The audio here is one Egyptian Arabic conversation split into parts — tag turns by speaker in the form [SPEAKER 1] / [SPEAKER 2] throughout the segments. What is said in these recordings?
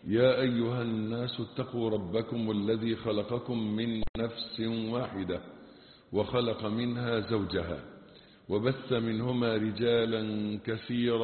[SPEAKER 1] يا أيها الناس اتقوا ربكم الذي خلقكم من نفس واحدة وخلق منها زوجها وبث منهما رجالا كثيرا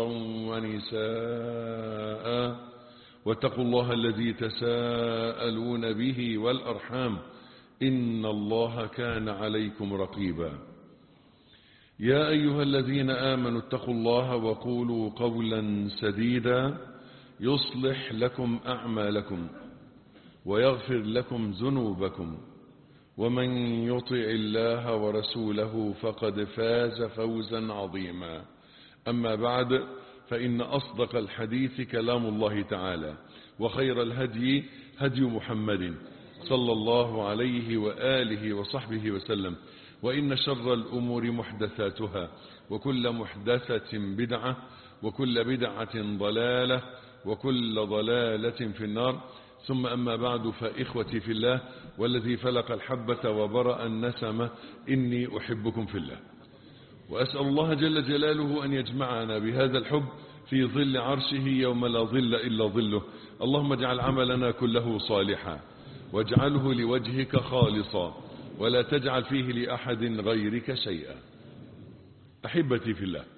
[SPEAKER 1] ونساء واتقوا الله الذي تساءلون به والأرحام إن الله كان عليكم رقيبا يا أيها الذين آمنوا اتقوا الله وقولوا قولا سديدا يصلح لكم أعمالكم ويغفر لكم ذنوبكم ومن يطع الله ورسوله فقد فاز فوزا عظيما أما بعد فإن أصدق الحديث كلام الله تعالى وخير الهدي هدي محمد صلى الله عليه وآله وصحبه وسلم وإن شر الأمور محدثاتها وكل محدثة بدعة وكل بدعة ضلالة وكل ضلالة في النار ثم أما بعد فإخوتي في الله والذي فلق الحبة وبرأ النسمة إني أحبكم في الله وأسأل الله جل جلاله أن يجمعنا بهذا الحب في ظل عرشه يوم لا ظل إلا ظله اللهم اجعل عملنا كله صالحا واجعله لوجهك خالصا ولا تجعل فيه لأحد غيرك شيئا أحبتي في الله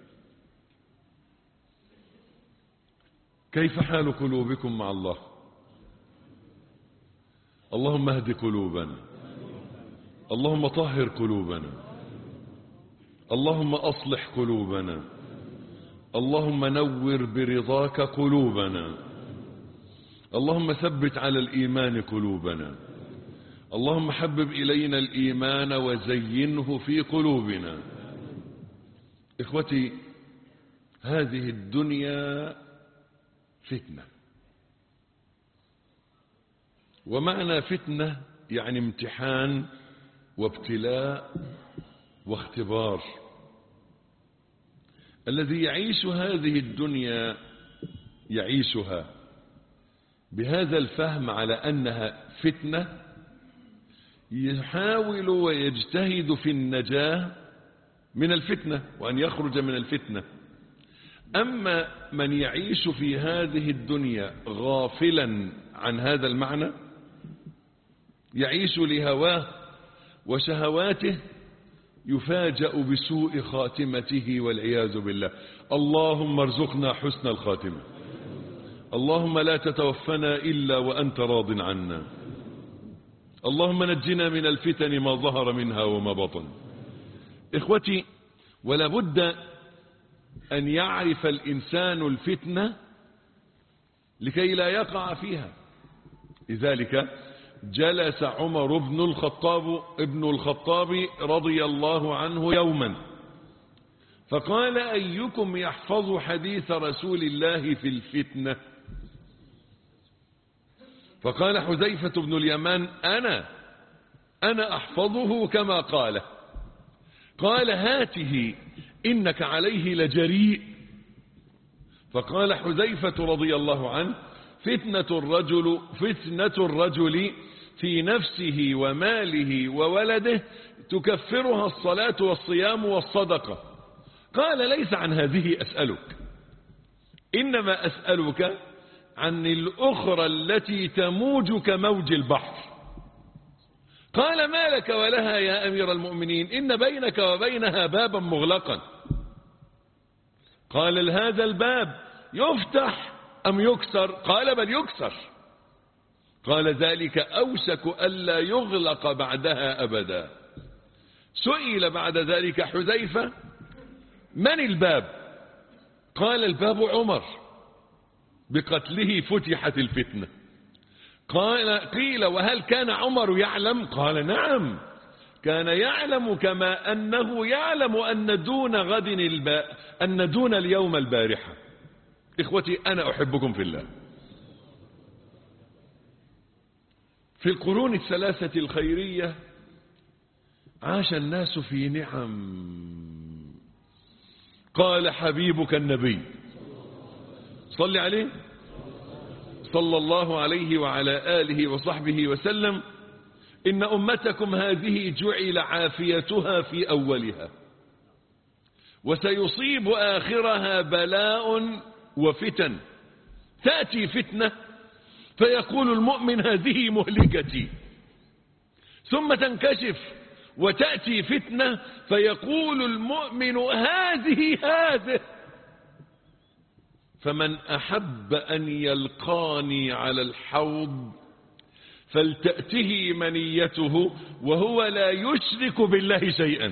[SPEAKER 1] كيف حال قلوبكم مع الله اللهم اهد قلوبنا اللهم طهر قلوبنا اللهم أصلح قلوبنا اللهم نور برضاك قلوبنا اللهم ثبت على الإيمان قلوبنا اللهم حبب إلينا الإيمان وزينه في قلوبنا إخوتي هذه الدنيا فتنة ومعنى فتنة يعني امتحان وابتلاء واختبار الذي يعيش هذه الدنيا يعيشها بهذا الفهم على أنها فتنة يحاول ويجتهد في النجاة من الفتنة وأن يخرج من الفتنة أما من يعيش في هذه الدنيا غافلا عن هذا المعنى يعيش لهواه وشهواته يفاجأ بسوء خاتمته والعياذ بالله اللهم ارزقنا حسن الخاتمة اللهم لا تتوفنا إلا وأنت راض عنا اللهم نجنا من الفتن ما ظهر منها وما بطن إخوتي ولا بد أن يعرف الإنسان الفتنة لكي لا يقع فيها لذلك جلس عمر بن الخطاب ابن الخطاب رضي الله عنه يوما فقال أيكم يحفظ حديث رسول الله في الفتنة فقال حذيفة بن اليمان أنا أنا أحفظه كما قال قال هاته إنك عليه لجريء فقال حذيفة رضي الله عنه فتنة الرجل فتنة الرجل في نفسه وماله وولده تكفرها الصلاة والصيام والصدقة قال ليس عن هذه أسألك إنما أسألك عن الأخرى التي تموج كموج البحر قال ما لك ولها يا أمير المؤمنين إن بينك وبينها بابا مغلقا قال هذا الباب يفتح أم يكسر قال بل يكسر قال ذلك أوشك ألا يغلق بعدها أبدا سئل بعد ذلك حذيفة من الباب قال الباب عمر بقتله فتحت الفتنة قال قيل وهل كان عمر يعلم قال نعم كان يعلم كما أنه يعلم أن دون غد الب... أن دون اليوم البارحة إخوتي أنا أحبكم في الله في القرون الثلاثة الخيرية عاش الناس في نعم قال حبيبك النبي صل عليه صلى الله عليه وعلى آله وصحبه وسلم إن أمتكم هذه جعل عافيتها في أولها وسيصيب آخرها بلاء وفتن تأتي فتنة فيقول المؤمن هذه مهلكتي ثم تنكشف وتأتي فتنة فيقول المؤمن هذه هذه فمن أحب أن يلقاني على الحوض فلتأته منيته وهو لا يشرك بالله شيئا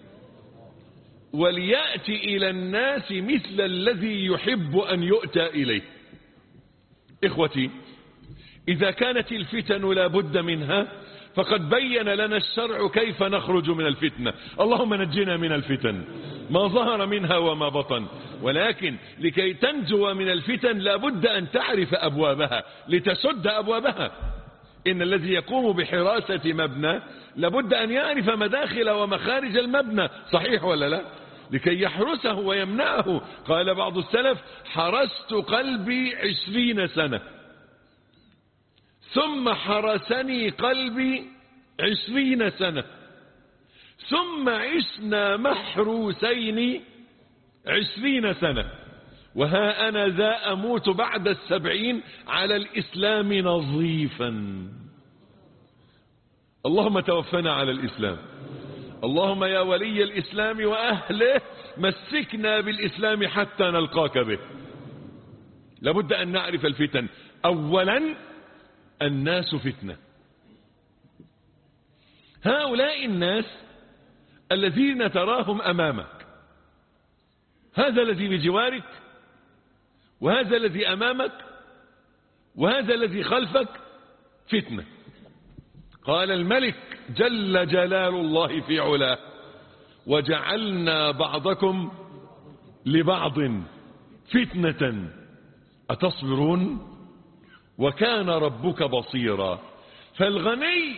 [SPEAKER 1] وليأتي إلى الناس مثل الذي يحب أن يؤتى إليه إخوتي إذا كانت الفتن لا بد منها فقد بين لنا الشرع كيف نخرج من الفتنة اللهم نجنا من الفتن ما ظهر منها وما بطن ولكن لكي تنجو من الفتن لابد أن تعرف أبوابها لتسد أبوابها إن الذي يقوم بحراسة مبنى لابد أن يعرف مداخل ومخارج المبنى صحيح ولا لا لكي يحرسه ويمنعه قال بعض السلف حرست قلبي عشرين سنة ثم حرسني قلبي عشرين سنة ثم عشنا محروسين عشرين سنة وها أنا ذا أموت بعد السبعين على الإسلام نظيفا اللهم توفنا على الإسلام اللهم يا ولي الإسلام وأهله مسكنا بالإسلام حتى نلقاك به لابد أن نعرف الفتن أولا الناس فتنة هؤلاء الناس الذين تراهم أمامك هذا الذي بجوارك وهذا الذي أمامك وهذا الذي خلفك فتنة قال الملك جل جلال الله في علاه وجعلنا بعضكم لبعض فتنة أتصبرون وكان ربك بصيرا فالغني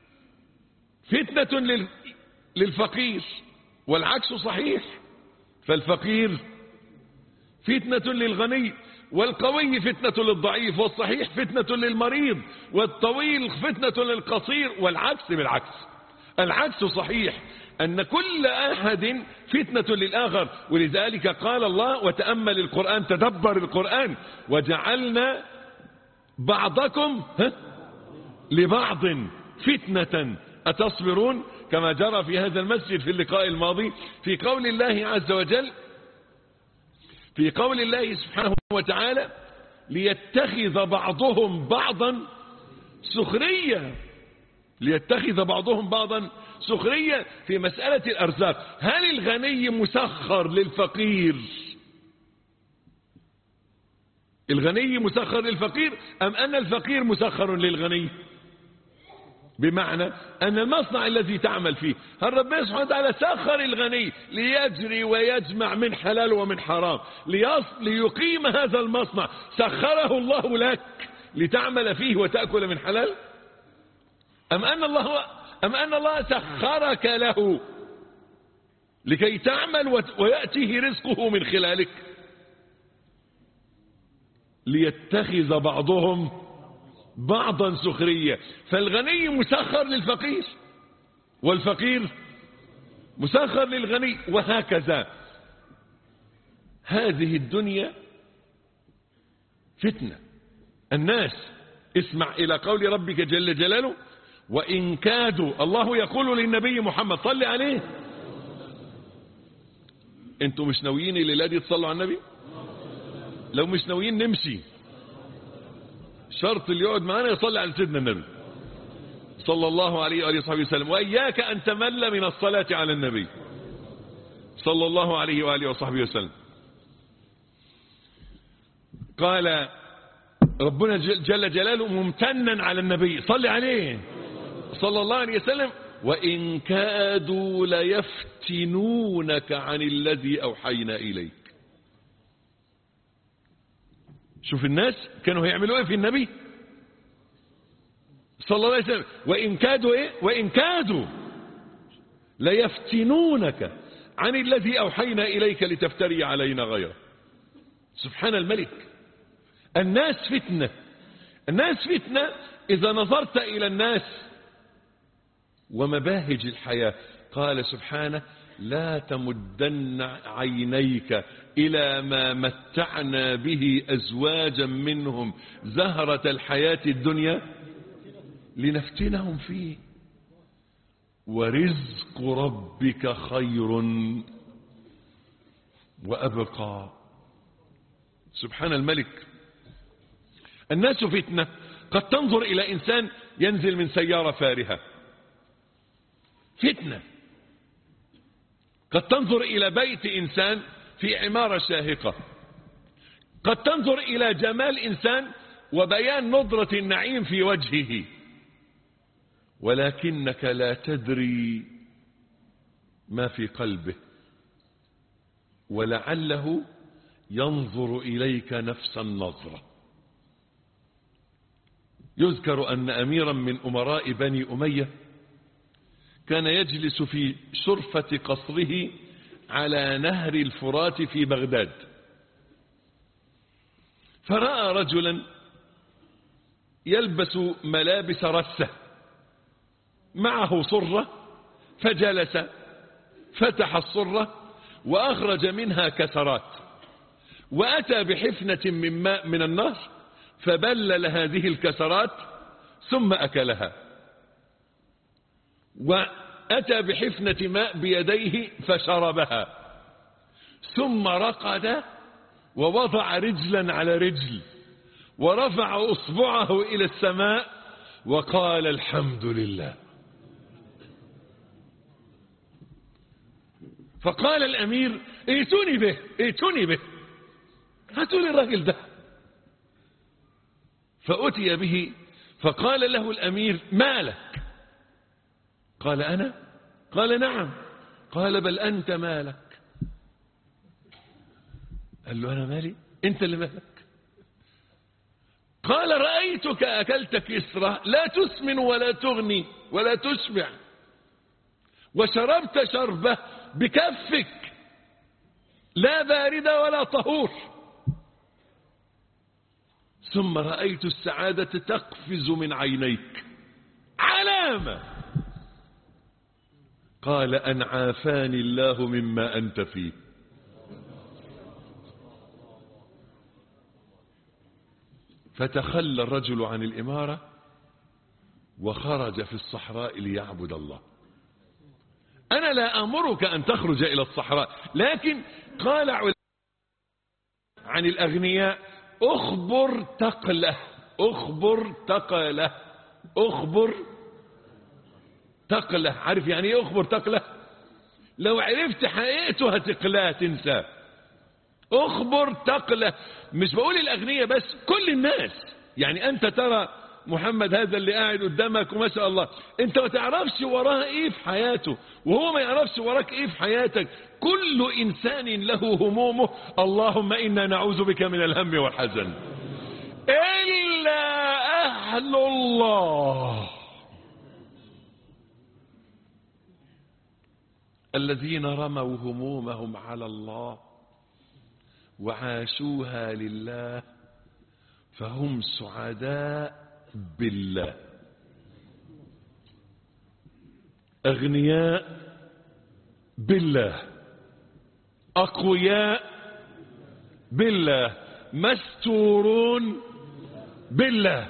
[SPEAKER 1] فتنة للفقير والعكس صحيح فالفقير فتنة للغني والقوي فتنة للضعيف والصحيح فتنة للمريض والطويل فتنة للقصير والعكس بالعكس العكس صحيح أن كل أحد فتنة للآخر ولذلك قال الله وتأمل القرآن تدبر القرآن وجعلنا بعضكم لبعض فتنة أتصبرون كما جرى في هذا المسجد في اللقاء الماضي في قول الله عز وجل في قول الله سبحانه وتعالى ليتخذ بعضهم بعضا سخرية ليتخذ بعضهم بعضا سخرية في مسألة الأرزاق هل الغني مسخر للفقير الغني مسخر للفقير أم أن الفقير مسخر للغني بمعنى أن المصنع الذي تعمل فيه هل ربنا سبحانه وتعالى سخر الغني ليجري ويجمع من حلال ومن حرام ليقيم هذا المصنع سخره الله لك لتعمل فيه وتأكل من حلال أم أن الله, أم أن الله سخرك له لكي تعمل ويأتيه رزقه من خلالك ليتخذ بعضهم بعضا سخرية فالغني مسخر للفقير والفقير مسخر للغني وهكذا هذه الدنيا فتنة الناس اسمع إلى قول ربك جل جلاله وإن كادوا الله يقول للنبي محمد صل عليه انتوا مش ناويين الليلة دي تصلوا على النبي لو مش ناويين نمشي شرط اللي يقعد معانا يصلي على سيدنا النبي صلى الله عليه وآله وصحبه وسلم وإياك أن تمل من الصلاة على النبي صلى الله عليه وآله وصحبه وسلم قال ربنا جل جلاله ممتنا على النبي صلي عليه صلى الله عليه وسلم وإن كادوا ليفتنونك عن الذي أوحينا إليك شوف الناس كانوا هيعملوا ايه في النبي صلى الله عليه وسلم وإن كادوا ايه وإن كادوا ليفتنونك عن الذي أوحينا إليك لتفتري علينا غيره سبحان الملك الناس فتنة الناس فتنة إذا نظرت إلى الناس ومباهج الحياة قال سبحانه لا تمدن عينيك إلى ما متعنا به أزواجا منهم زهرة الحياة الدنيا لنفتنهم فيه ورزق ربك خير وأبقى سبحان الملك الناس فتنة قد تنظر إلى إنسان ينزل من سيارة فارهة فتنة قد تنظر إلى بيت إنسان في عمارة شاهقة قد تنظر إلى جمال إنسان وبيان نظرة النعيم في وجهه ولكنك لا تدري ما في قلبه ولعله ينظر إليك نفس النظرة يذكر أن أميرا من أمراء بني أمية كان يجلس في شرفة قصره على نهر الفرات في بغداد فرأى رجلا يلبس ملابس رسه معه صرة فجلس فتح الصرة وأخرج منها كسرات وأتى بحفنة من ماء من النهر فبلل هذه الكسرات ثم أكلها وأتى بحفنة ماء بيديه فشربها ثم رقد ووضع رجلا على رجل ورفع أصبعه إلى السماء وقال الحمد لله فقال الأمير ائتوني به ائتوني به هاتوا لي الراجل ده فأتي به فقال له الأمير ما لك قال أنا قال نعم قال بل أنت مالك قال له أنا مالي أنت اللي مالك قال رأيتك أكلت كسرة لا تسمن ولا تغني ولا تشبع وشربت شربة بكفك لا باردة ولا طهور ثم رأيت السعادة تقفز من عينيك علامة قال أن عافاني الله مما أنت فيه فتخلى الرجل عن الإمارة وخرج في الصحراء ليعبد الله أنا لا أمرك أن تخرج إلى الصحراء لكن قال علماء عن الأغنياء أخبر تقله أخبر تقله أخبر تقله عارف يعني ايه أخبر تقله لو عرفت حقيقته هتقلاه تنساه أخبر تقله مش بقول الأغنياء بس كل الناس يعني أنت ترى محمد هذا اللي قاعد قدامك وما شاء الله انت ما تعرفش وراه ايه في حياته وهو ما يعرفش وراك ايه في حياتك كل انسان له همومه اللهم انا نعوذ بك من الهم والحزن الا اهل الله الذين رموا همومهم على الله وعاشوها لله فهم سعداء بالله أغنياء بالله أقوياء بالله مستورون بالله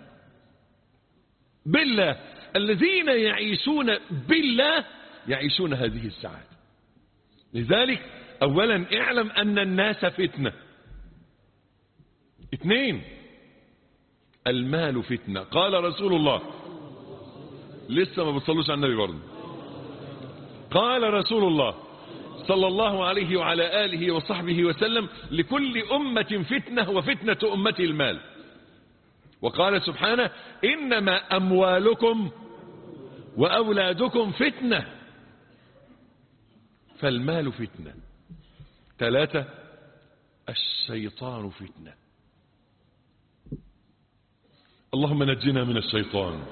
[SPEAKER 1] بالله الذين يعيشون بالله يعيشون هذه السعادة لذلك أولا اعلم أن الناس فتنة اثنين المال فتنة قال رسول الله لسه ما بتصلوش على النبي برضه قال رسول الله صلى الله عليه وعلى آله وصحبه وسلم لكل أمة فتنة وفتنة أمة المال وقال سبحانه إنما أموالكم وأولادكم فتنة فالمال فتنة ثلاثة الشيطان فتنة اللهم نجنا من الشيطان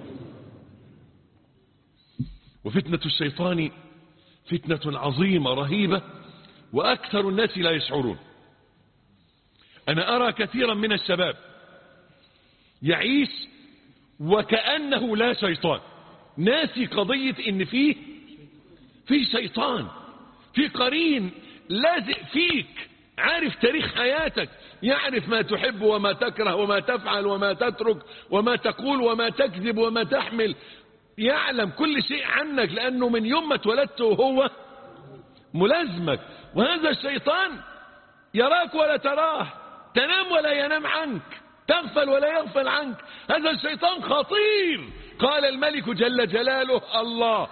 [SPEAKER 1] وفتنة الشيطان فتنة عظيمة رهيبة وأكثر الناس لا يشعرون أنا أرى كثيرا من الشباب يعيش وكأنه لا شيطان ناسي قضية إن فيه في شيطان في قرين لازق فيك عارف تاريخ حياتك يعرف ما تحب وما تكره وما تفعل وما تترك وما تقول وما تكذب وما تحمل يعلم كل شيء عنك لأنه من يوم ما اتولدت وهو ملازمك وهذا الشيطان يراك ولا تراه تنام ولا ينام عنك تغفل ولا يغفل عنك هذا الشيطان خطير قال الملك جل جلاله الله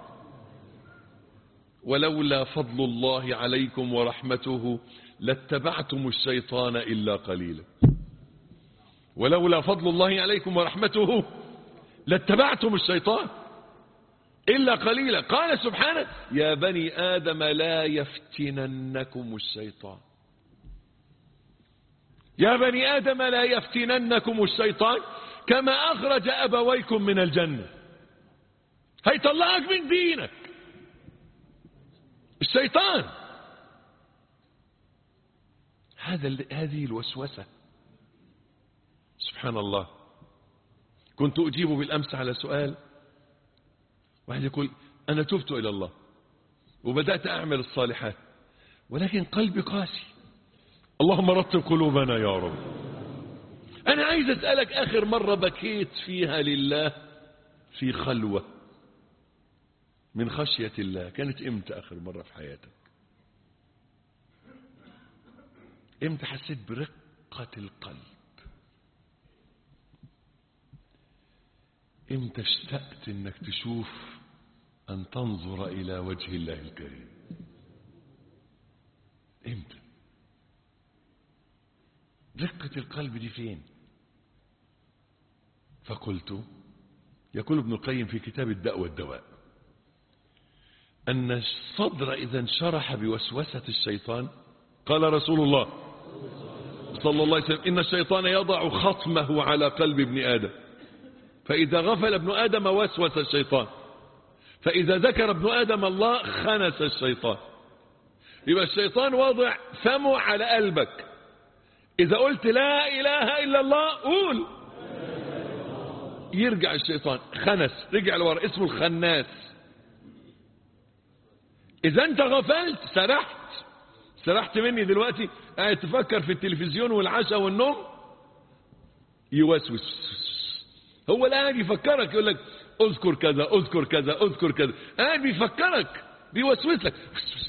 [SPEAKER 1] ولولا فضل الله عليكم ورحمته لاتبعتم الشيطان إلا قليلا ولولا فضل الله عليكم ورحمته لاتبعتم الشيطان إلا قليلا قال سبحانه يا بني آدم لا يفتننكم الشيطان يا بني آدم لا يفتننكم الشيطان كما أخرج أبويكم من الجنة هيطلعك من دينك الشيطان هذا هذه الوسوسة سبحان الله كنت أجيب بالأمس على سؤال واحد يقول أنا تبت إلى الله وبدأت أعمل الصالحات ولكن قلبي قاسي اللهم رتب قلوبنا يا رب أنا عايز أسألك آخر مرة بكيت فيها لله في خلوة من خشية الله كانت امتى آخر مرة في حياتك امتى حسيت برقة القلب امتى اشتقت انك تشوف ان تنظر الى وجه الله الكريم امتى رقة القلب دي فين فقلت يقول ابن القيم في كتاب الداء والدواء أن الصدر إذا انشرح بوسوسة الشيطان قال رسول الله صلى الله عليه وسلم إن الشيطان يضع خطمه على قلب ابن آدم فإذا غفل ابن آدم وسوس الشيطان فإذا ذكر ابن آدم الله خنس الشيطان يبقى الشيطان واضع فمه على قلبك إذا قلت لا إله إلا الله قول يرجع الشيطان خنس رجع لورا اسمه الخناس إذا أنت غفلت سرحت سرحت مني دلوقتي قاعد تفكر في التلفزيون والعشاء والنوم يوسوس هو لا قاعد يفكرك يقول لك اذكر كذا اذكر كذا اذكر كذا قاعد بيفكرك بيوسوس لك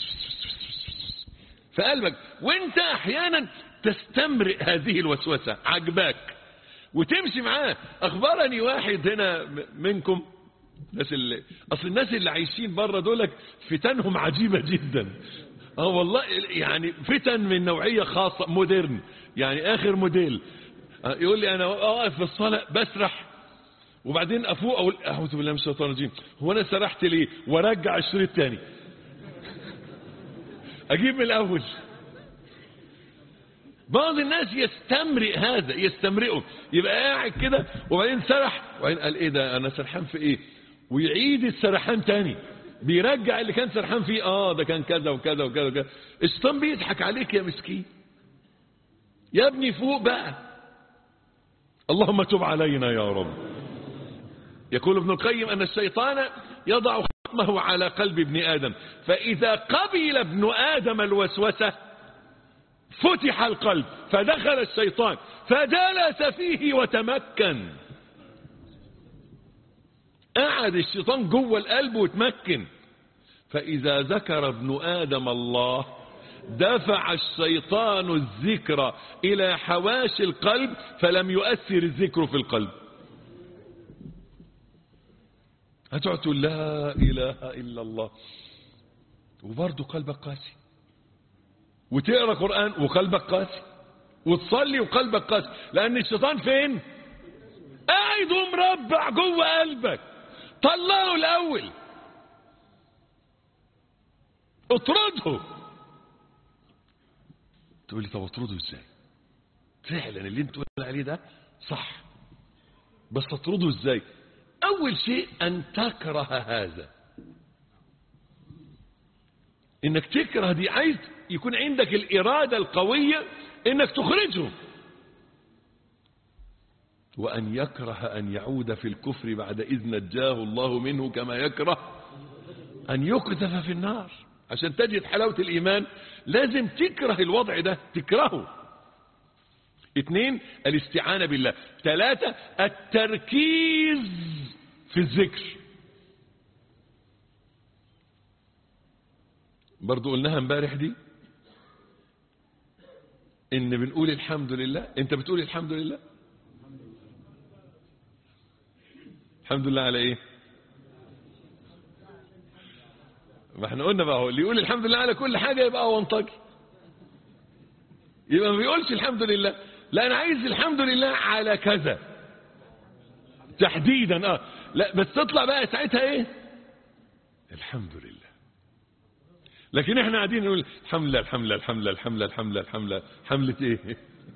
[SPEAKER 1] في قلبك وانت احيانا تستمرئ هذه الوسوسة عجباك وتمشي معاه اخبرني واحد هنا منكم الناس اللي اصل الناس اللي عايشين بره دولك فتنهم عجيبة جدا اه والله يعني فتن من نوعية خاصة مودرن يعني اخر موديل يقول لي انا واقف في الصلاة بسرح وبعدين افوق اقول اعوذ بالله من الشيطان الرجيم هو انا سرحت ليه وارجع الشريط تاني اجيب من الاول بعض الناس يستمرئ هذا يستمرئه يبقى قاعد كده وبعدين سرح وبعدين قال ايه ده انا سرحان في ايه ويعيد السرحان تاني بيرجع اللي كان سرحان فيه اه ده كان كذا وكذا وكذا وكذا الشيطان بيضحك عليك يا مسكين يا ابني فوق بقى اللهم تب علينا يا رب يقول ابن القيم أن الشيطان يضع خطمه على قلب ابن آدم فإذا قبل ابن آدم الوسوسة فتح القلب فدخل الشيطان فجلس فيه وتمكن قعد الشيطان جوه القلب وتمكن فإذا ذكر ابن آدم الله دفع الشيطان الذكر إلى حواشي القلب فلم يؤثر الذكر في القلب هتقعد تقول لا إله إلا الله وبرضه قلبك قاسي وتقرأ قرآن وقلبك قاسي وتصلي وقلبك قاسي لأن الشيطان فين قاعد ومربع جوه قلبك طلعه الأول اطرده تقول لي طب اطرده ازاي فعلا اللي انت تقول عليه ده صح بس اطرده ازاي اول شيء ان تكره هذا انك تكره دي عايز يكون عندك الارادة القوية انك تخرجه وان يكره ان يعود في الكفر بعد اذ نجاه الله منه كما يكره أن يقذف في النار عشان تجد حلاوة الإيمان لازم تكره الوضع ده تكرهه اثنين الاستعانة بالله ثلاثة التركيز في الذكر برضو قلناها امبارح دي ان بنقول الحمد لله انت بتقول الحمد لله الحمد لله على ايه ما احنا قلنا بقى هو اللي يقول الحمد لله على كل حاجة يبقى هو انطقي يبقى ما بيقولش الحمد لله لا انا عايز الحمد لله على كذا تحديدا اه لا بس تطلع بقى ساعتها ايه الحمد لله لكن احنا قاعدين نقول الحمد لله الحمد لله الحمد لله الحمد لله الحمد لله الحمد لله حملة ايه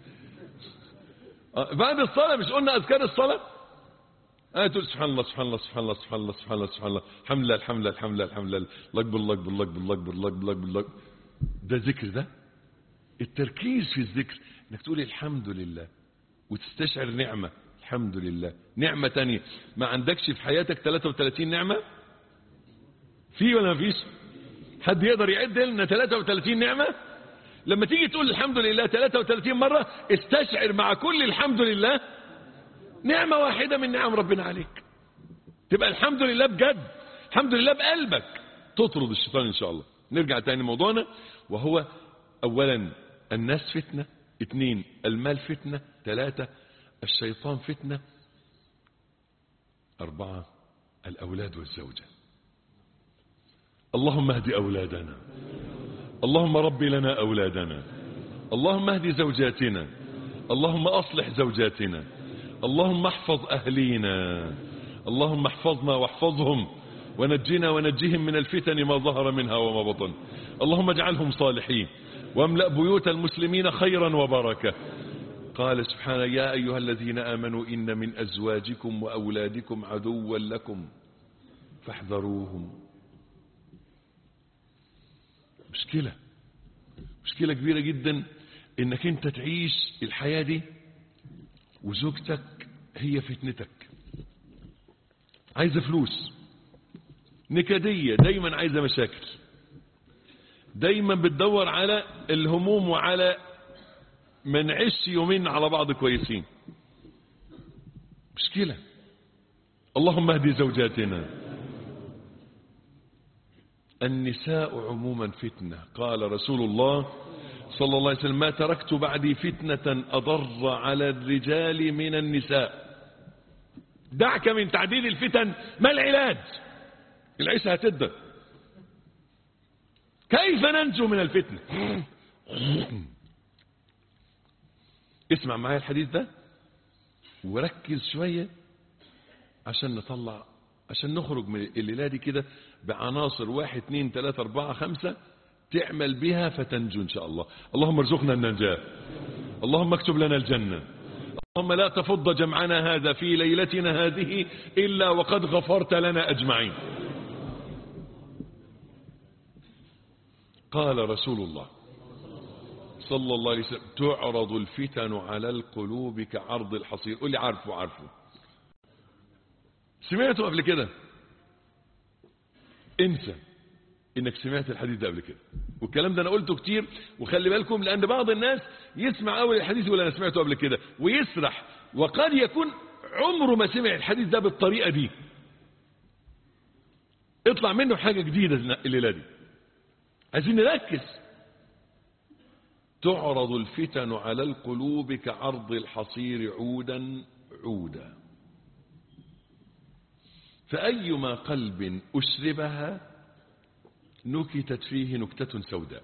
[SPEAKER 1] آه بعد الصلاة مش قلنا اذكار الصلاة اه تقول سبحان الله سبحان الله سبحان الله سبحان الله سبحان الله سبحان الله الحمد لله الحمد لله الحمد لله الحمد لله الله اكبر الله اكبر الله اكبر الله اكبر الله اكبر الله اكبر الله أكبر. ده ذكر ده التركيز في الذكر انك تقول الحمد لله وتستشعر نعمة الحمد لله نعمة تانية ما عندكش في حياتك 33 نعمة في ولا ما فيش حد يقدر يعد لنا 33 نعمة لما تيجي تقول الحمد لله 33 مرة استشعر مع كل الحمد لله نعمة واحدة من نعم ربنا عليك تبقى الحمد لله بجد الحمد لله بقلبك تطرد الشيطان ان شاء الله نرجع تاني موضوعنا وهو اولا الناس فتنة اثنين المال فتنة ثلاثة الشيطان فتنة أربعة الأولاد والزوجة اللهم اهد أولادنا اللهم رب لنا أولادنا اللهم اهد زوجاتنا اللهم أصلح زوجاتنا اللهم احفظ أهلينا اللهم احفظنا واحفظهم ونجنا ونجهم من الفتن ما ظهر منها وما بطن اللهم اجعلهم صالحين واملأ بيوت المسلمين خيرا وبركة قال سبحانه يا أيها الذين آمنوا إن من أزواجكم وأولادكم عدوا لكم فاحذروهم مشكلة مشكلة كبيرة جدا انك انت تعيش الحياة دي وزوجتك هي فتنتك عايزة فلوس نكدية دايما عايزة مشاكل دايما بتدور على الهموم وعلى ما نعيش يومين على بعض كويسين مشكلة اللهم اهدي زوجاتنا النساء عموما فتنة قال رسول الله صلى الله عليه وسلم ما تركت بعدي فتنة أضر على الرجال من النساء دعك من تعديل الفتن ما العلاج العيشة هتدر كيف ننجو من الفتنة اسمع معايا الحديث ده وركز شوية عشان نطلع عشان نخرج من الليلة دي كده بعناصر واحد اتنين تلاتة اربعة خمسة تعمل بها فتنجو ان شاء الله اللهم ارزقنا النجاة اللهم اكتب لنا الجنة اللهم لا تفض جمعنا هذا في ليلتنا هذه إلا وقد غفرت لنا أجمعين قال رسول الله صلى الله عليه وسلم تعرض الفتن على القلوب كعرض الحصير قول لي عارفه عارفه سمعته قبل كده انسى انك سمعت الحديث ده قبل كده والكلام ده انا قلته كتير وخلي بالكم لان بعض الناس يسمع اول الحديث ولا انا سمعته قبل كده ويسرح وقد يكون عمره ما سمع الحديث ده بالطريقه دي اطلع منه حاجه جديده الليله دي عايزين نركز تعرض الفتن على القلوب كعرض الحصير عودا عودا فأيما قلب أشربها نكتت فيه نكتة سوداء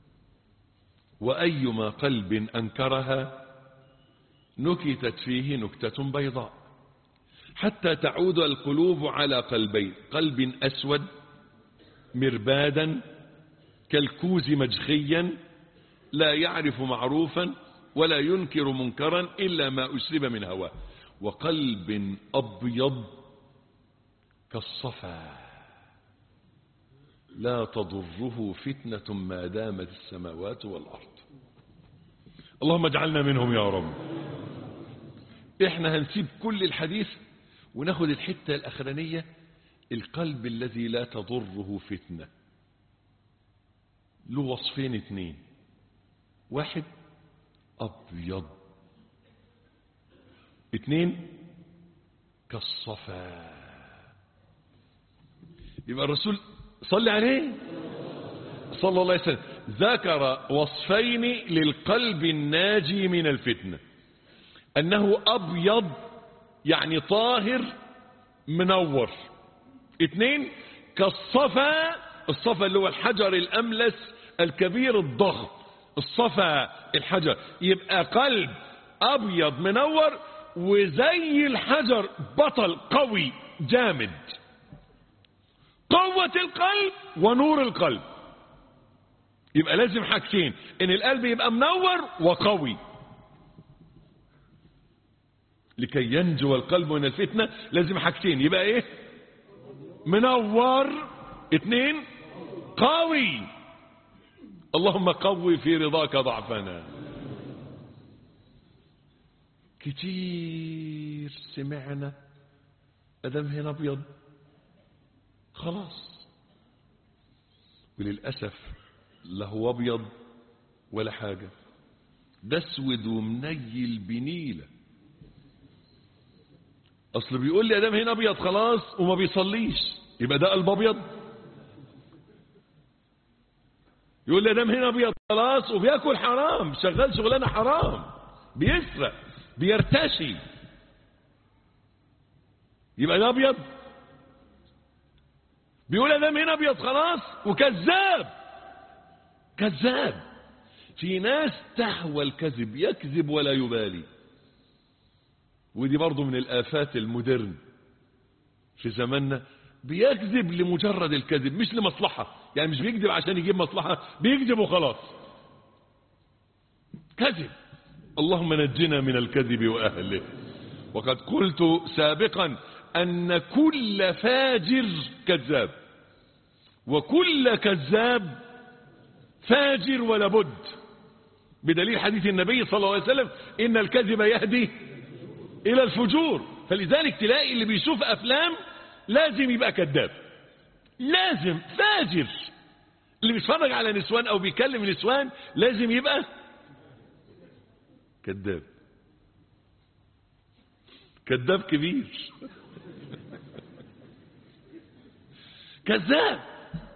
[SPEAKER 1] وأيما قلب أنكرها نكتت فيه نكتة بيضاء حتى تعود القلوب على قلبين قلب أسود مربادا كالكوز مجخيا لا يعرف معروفا ولا ينكر منكرا إلا ما أشرب من هواه وقلب أبيض كالصفا لا تضره فتنة ما دامت السماوات والأرض اللهم اجعلنا منهم يا رب احنا هنسيب كل الحديث وناخد الحتة الأخرانية القلب الذي لا تضره فتنة له وصفين اتنين واحد أبيض اتنين كالصفا يبقى الرسول صلي عليه صلى الله عليه وسلم ذكر وصفين للقلب الناجي من الفتنة أنه أبيض يعني طاهر منور اتنين كالصفا الصفا اللي هو الحجر الأملس الكبير الضخم الصفا الحجر يبقى قلب أبيض منور وزي الحجر بطل قوي جامد قوة القلب ونور القلب يبقى لازم حاجتين ان القلب يبقى منور وقوي لكي ينجو القلب من الفتنة لازم حاجتين يبقى ايه منور اتنين قوي اللهم قوي في رضاك ضعفنا كتير سمعنا ادم هنا ابيض خلاص وللأسف لا هو ابيض ولا حاجة ده اسود ومنيل بنيلة اصل بيقول لي ادم هنا ابيض خلاص وما بيصليش يبقى ده قلب ابيض يقول لي ادم هنا ابيض خلاص وبياكل حرام شغال شغلانه حرام بيسرق بيرتشي يبقى ده ابيض بيقول ادم هنا ابيض خلاص وكذاب كذاب في ناس تهوى الكذب يكذب ولا يبالي ودي برضو من الآفات المودرن في زماننا بيكذب لمجرد الكذب مش لمصلحة يعني مش بيكذب عشان يجيب مصلحة بيكذب وخلاص كذب اللهم نجنا من الكذب وأهله وقد قلت سابقا أن كل فاجر كذاب وكل كذاب فاجر ولا بد بدليل حديث النبي صلى الله عليه وسلم إن الكذب يهدي إلى الفجور فلذلك تلاقي اللي بيشوف أفلام لازم يبقى كذاب لازم فاجر اللي بيتفرج على نسوان أو بيكلم نسوان لازم يبقى كذاب كذاب كبير كذاب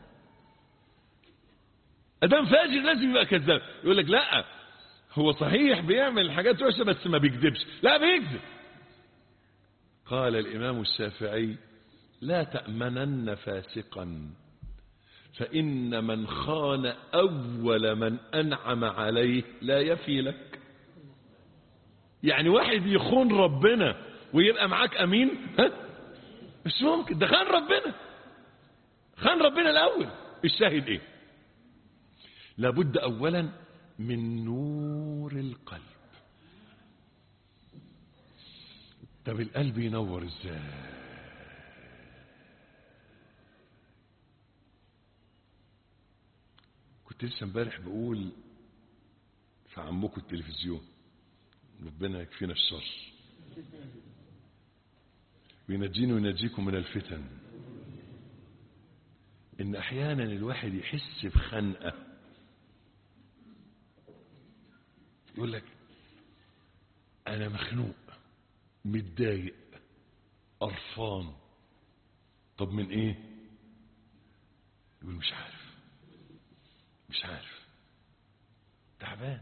[SPEAKER 1] ادام فاجر لازم يبقى كذاب يقول لك لا هو صحيح بيعمل حاجات وحشه بس ما بيكذبش لا بيكذب قال الامام الشافعي لا تامنن فاسقا فان من خان اول من انعم عليه لا يفي لك يعني واحد يخون ربنا ويبقى معاك امين ها مش ممكن ده خان ربنا خان ربنا الاول الشاهد ايه لابد اولا من نور القلب طب القلب ينور ازاي كنت لسه امبارح بقول في عمكم التلفزيون ربنا يكفينا الشر وينجيني وينجيكم من الفتن ان احيانا الواحد يحس بخنقه يقول لك انا مخنوق متضايق قرفان طب من ايه يقول مش عارف مش عارف تعبان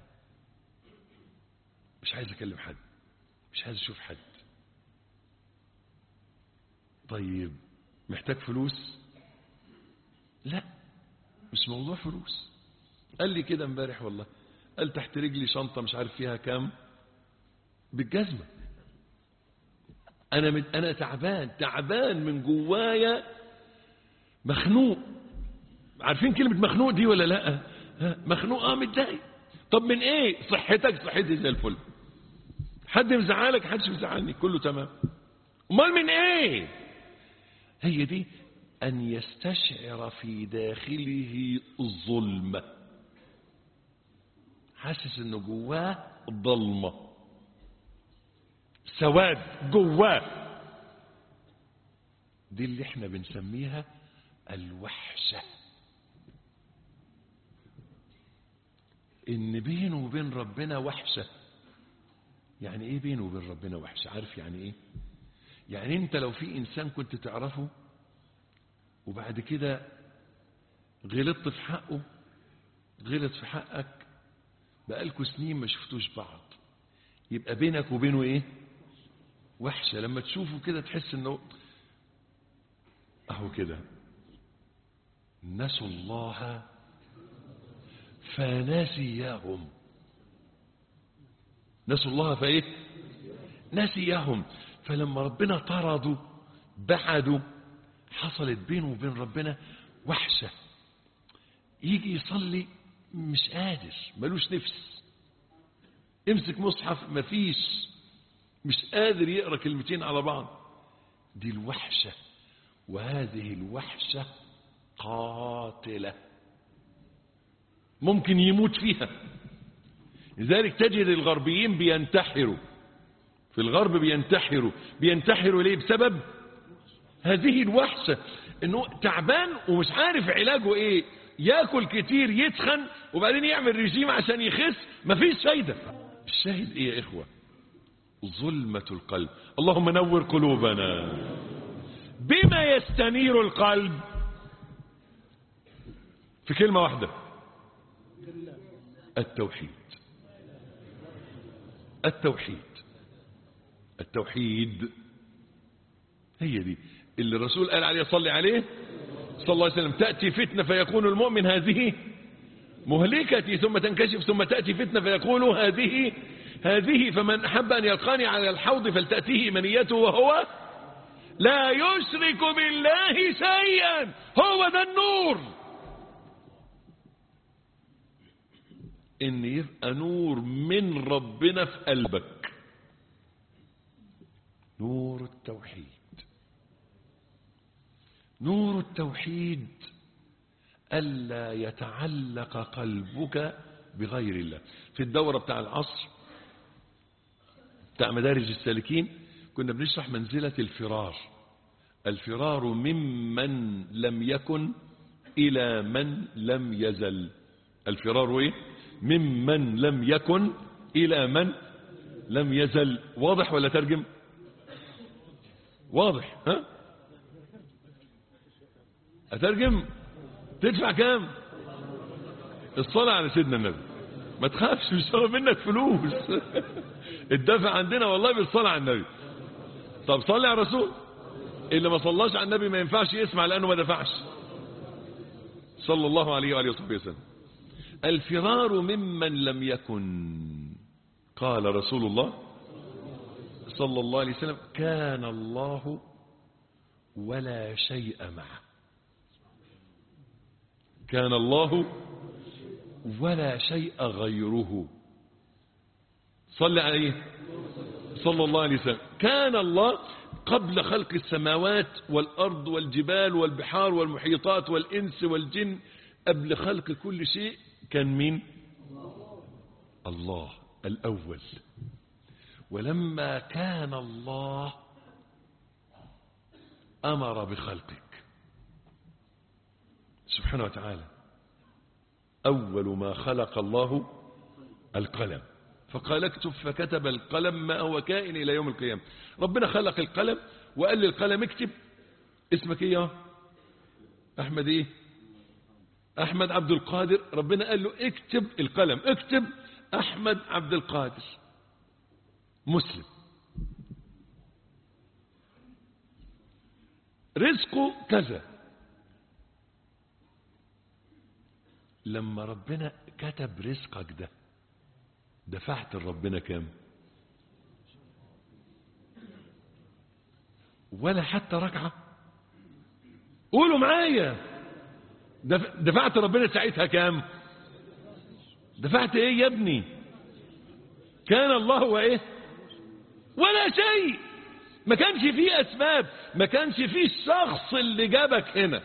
[SPEAKER 1] مش عايز اكلم حد مش عايز اشوف حد طيب محتاج فلوس لا مش موضوع فلوس قال لي كده امبارح والله قال تحت رجلي شنطة مش عارف فيها كام بالجزمة أنا من أنا تعبان تعبان من جوايا مخنوق عارفين كلمة مخنوق دي ولا لا ها، مخنوق اه متضايق طب من ايه صحتك صحتي زي الفل حد مزعلك حدش مزعلني كله تمام امال من ايه هي دي ان يستشعر في داخله الظلمه حاسس انه جواه ضلمة سواد جواه
[SPEAKER 2] دي اللي احنا بنسميها الوحشة ان بينه وبين ربنا وحشة يعني ايه بينه وبين ربنا وحشة عارف يعني ايه يعني انت لو في انسان كنت تعرفه وبعد كده غلطت في حقه غلط في حقك بقالكوا سنين ما شفتوش بعض يبقى بينك وبينه ايه وحشة لما تشوفه كده تحس انه اهو كده نسوا الله فنسيهم نسوا الله فايه نسيهم فلما ربنا طردوا بعدوا حصلت بينه وبين ربنا وحشة يجي يصلي مش قادر ملوش نفس امسك مصحف مفيش مش قادر يقرا كلمتين على بعض دي الوحشة وهذه الوحشة قاتلة ممكن يموت فيها لذلك تجد الغربيين بينتحروا في الغرب بينتحروا بينتحروا ليه بسبب هذه الوحشة انه تعبان ومش عارف علاجه ايه ياكل كتير يتخن وبعدين يعمل رجيم عشان يخس مفيش فايدة الشاهد ايه يا اخوة ظلمة القلب اللهم نور قلوبنا بما يستنير القلب في كلمة واحدة التوحيد التوحيد التوحيد هي دي اللي الرسول قال عليه صلي عليه صلى الله عليه وسلم تأتي فتنة فيكون المؤمن هذه مهلكتي ثم تنكشف ثم تأتي فتنة فيقول هذه هذه فمن أحب أن يلقاني على الحوض فلتأتيه منيته وهو لا يشرك بالله شيئا هو ده النور ان يبقى نور من ربنا في قلبك نور التوحيد نور التوحيد ألا يتعلق قلبك بغير الله في الدورة بتاع العصر بتاع مدارج السالكين كنا بنشرح منزلة الفرار الفرار ممن لم يكن إلى من لم يزل الفرار إيه؟ ممن لم يكن إلى من لم يزل واضح ولا ترجم واضح ها أترجم تدفع كام الصلاة على سيدنا النبي ما تخافش مش هاخد منك فلوس الدفع عندنا والله بالصلاة على النبي طب صلي على الرسول اللي ما صلاش على النبي ما ينفعش يسمع لأنه ما دفعش صلى الله عليه وآله وصحبه وسلم الفرار ممن لم يكن قال رسول الله صلى الله عليه وسلم كان الله ولا شيء معه كان الله ولا شيء غيره صلى عليه صلى الله عليه وسلم كان الله قبل خلق السماوات والأرض والجبال والبحار والمحيطات والإنس والجن قبل خلق كل شيء كان مين الله الأول ولما كان الله أمر بخلقك سبحانه وتعالى أول ما خلق الله القلم فقال اكتب فكتب القلم ما هو كائن إلى يوم القيامة ربنا خلق القلم وقال للقلم اكتب اسمك ايه يا أحمد ايه أحمد عبد القادر ربنا قال له اكتب القلم اكتب أحمد عبد القادر مسلم رزقه كذا لما ربنا كتب رزقك ده دفعت لربنا كام ولا حتى ركعة قولوا معايا دفعت ربنا ساعتها كام دفعت ايه يا ابني كان الله وايه ولا شيء ما كانش فيه اسباب ما كانش فيه الشخص اللي جابك هنا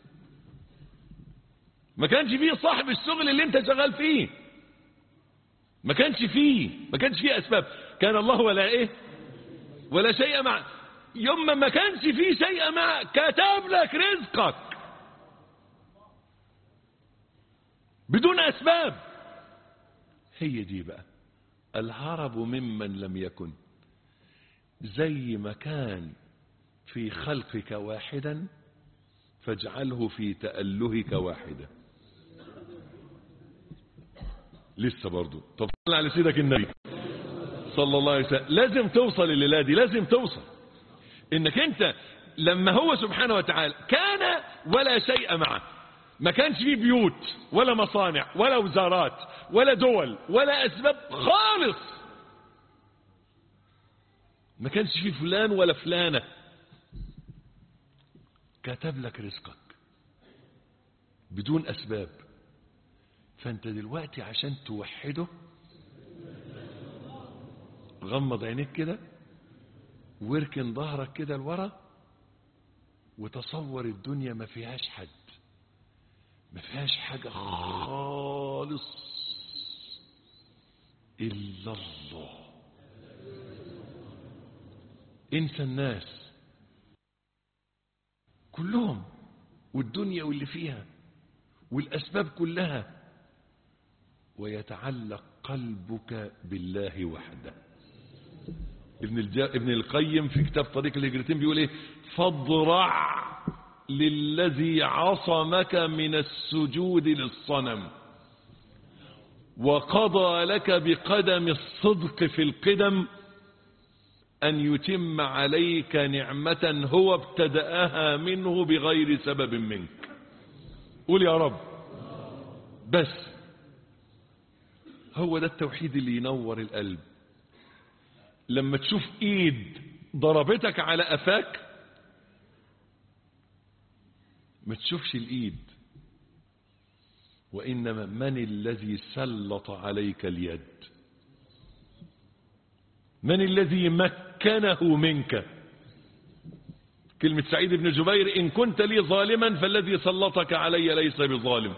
[SPEAKER 2] ما كانش فيه صاحب الشغل اللي انت شغال فيه ما كانش فيه ما كانش فيه اسباب كان الله ولا ايه ولا شيء مع يوم ما ما كانش في شيء معك كتب لك رزقك بدون أسباب هي دي بقى الهرب ممن لم يكن زي ما كان في خلقك واحدا فاجعله في تألهك واحدا لسه برضو طب صل على سيدك النبي صلى الله عليه وسلم لازم توصل الليلة دي لازم توصل انك انت لما هو سبحانه وتعالى كان ولا شيء معه ما كانش فيه بيوت ولا مصانع ولا وزارات ولا دول ولا اسباب خالص ما كانش فيه فلان ولا فلانة كتب لك رزقك بدون اسباب فانت دلوقتي عشان توحده غمض عينيك كده واركن ظهرك كده لورا وتصور الدنيا ما فيهاش حد ما فيهاش حاجة خالص إلا الله انسى الناس كلهم والدنيا واللي فيها والأسباب كلها ويتعلق قلبك بالله وحده ابن, الجا... ابن القيم في كتاب طريق الهجرتين بيقول ايه فاضرع للذي عصمك من السجود للصنم وقضى لك بقدم الصدق في القدم أن يتم عليك نعمة هو ابتدأها منه بغير سبب منك قول يا رب بس هو ده التوحيد اللي ينور القلب لما تشوف ايد ضربتك على قفاك ما تشوفش الايد وانما من الذي سلط عليك اليد من الذي مكنه منك كلمة سعيد بن جبير إن كنت لي ظالما فالذي سلطك علي ليس بظالم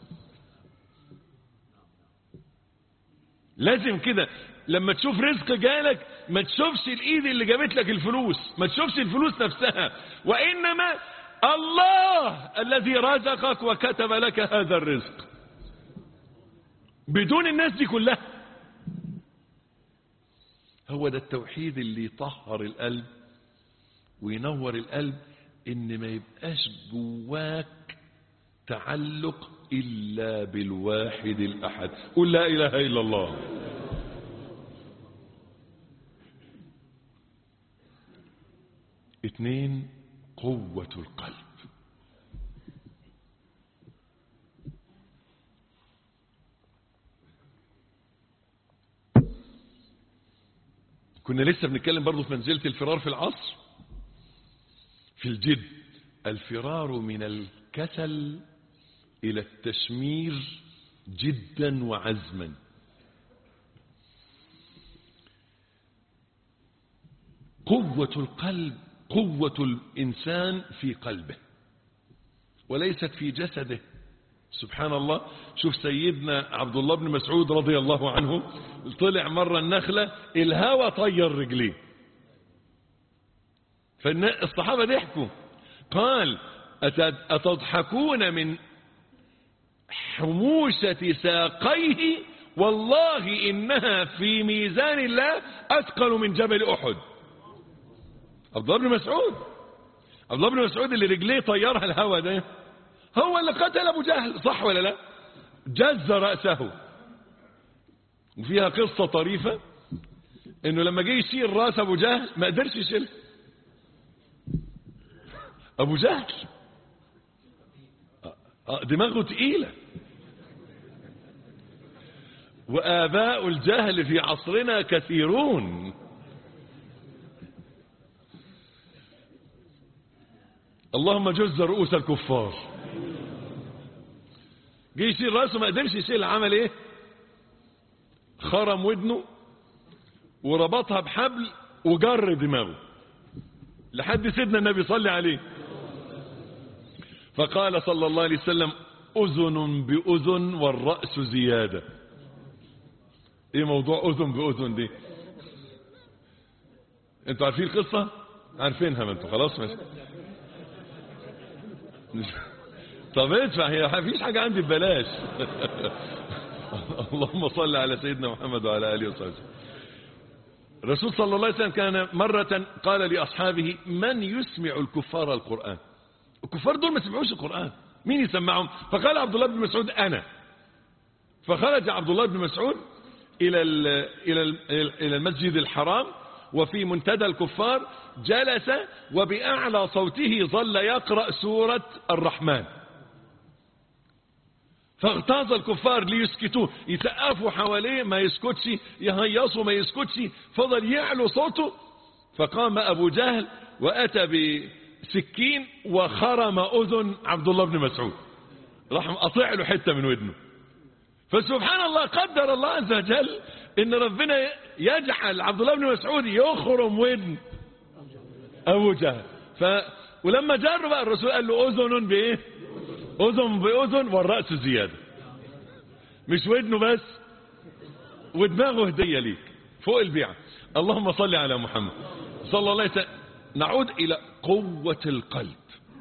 [SPEAKER 2] لازم كده لما تشوف رزق جالك ما تشوفش الايد اللي جابت لك الفلوس ما تشوفش الفلوس نفسها وانما الله الذي رزقك وكتب لك هذا الرزق بدون الناس دي كلها هو ده التوحيد اللي يطهر القلب وينور القلب ان ما يبقاش جواك تعلق الا بالواحد الاحد قل لا اله الا الله اثنين قوة القلب كنا لسه بنتكلم برضو في منزلة الفرار في العصر في الجد الفرار من الكسل إلى التشمير جدا وعزما قوة القلب قوة الإنسان في قلبه وليست في جسده سبحان الله شوف سيدنا عبد الله بن مسعود رضي الله عنه طلع مرة النخلة الهوى طير رجليه فالصحابة ضحكوا قال أتضحكون من حموشة ساقيه والله إنها في ميزان الله أثقل من جبل أحد عبد الله بن مسعود عبد الله بن مسعود اللي رجليه طيرها الهوى ده هو اللي قتل ابو جهل صح ولا لا جز رأسه وفيها قصة طريفة انه لما جه يشيل راس ابو جهل ما قدرش يشيل ابو جهل دماغه تقيلة وآباء الجهل في عصرنا كثيرون اللهم جز رؤوس الكفار جه يشيل راسه ما قدرش يشيل عمل ايه خرم ودنه وربطها بحبل وجر دماغه لحد سيدنا النبي صلى عليه فقال صلى الله عليه وسلم أذن بأذن والرأس زيادة ايه موضوع أذن بأذن دي انتوا عارفين القصة عارفينها ما انتوا خلاص ماشي طب ادفع هي ما فيش حاجة عندي ببلاش اللهم صل على سيدنا محمد وعلى آله وصحبه الرسول صلى الله عليه وسلم كان مرة قال لأصحابه من يسمع الكفار القرآن الكفار دول ما سمعوش القرآن مين يسمعهم فقال عبد الله بن مسعود أنا فخرج عبد الله بن مسعود إلى ال إلى ال إلى المسجد الحرام وفي منتدى الكفار جلس وبأعلى صوته ظل يقرأ سورة الرحمن فاغتاظ الكفار ليسكتوه يسقفوا حواليه ما يسكتش يهيصوا ما يسكتش فضل يعلو صوته فقام أبو جهل وأتى بسكين وخرم أذن عبد الله بن مسعود راح مقطع له حتة من ودنه فسبحان الله قدر الله عز وجل ان ربنا يجعل عبد الله بن مسعود يخرم ودن ابو جهل ف ولما جر بقى الرسول قال له اذن بايه اذن باذن والراس زياده مش ودنه بس ودماغه هديه ليك فوق البيعه اللهم صل على محمد صلى الله عليه وسلم نعود الى قوه القلب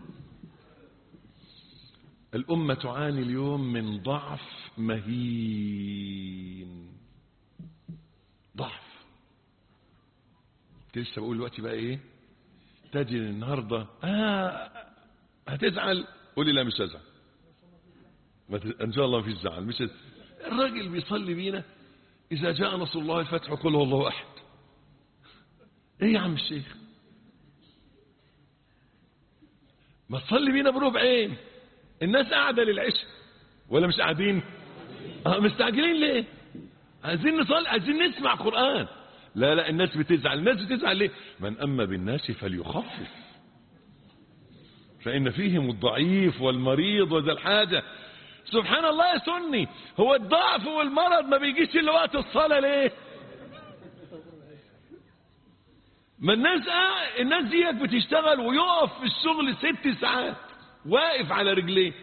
[SPEAKER 2] الامه تعاني اليوم من ضعف مهين ضعف كنت لسه بقول دلوقتي بقى ايه تجي النهارده آه هتزعل قولي لا مش هزعل ما ت- ان شاء الله مفيش زعل مش هزعل. الراجل بيصلي بينا اذا جاء نصر الله الفتح قل هو الله احد ايه يا عم الشيخ ما تصلي بينا بربعين الناس قاعده للعشاء ولا مش قاعدين اه مستعجلين ليه عايزين نصلي عايزين نسمع قرآن لا لا الناس بتزعل الناس بتزعل ليه من أما بالناس فليخفف فإن فيهم الضعيف والمريض وذا الحاجة سبحان الله يا سني هو الضعف والمرض ما بيجيش إلا وقت الصلاة ليه ما الناس آه الناس ديك بتشتغل ويقف في الشغل ست ساعات واقف على رجليه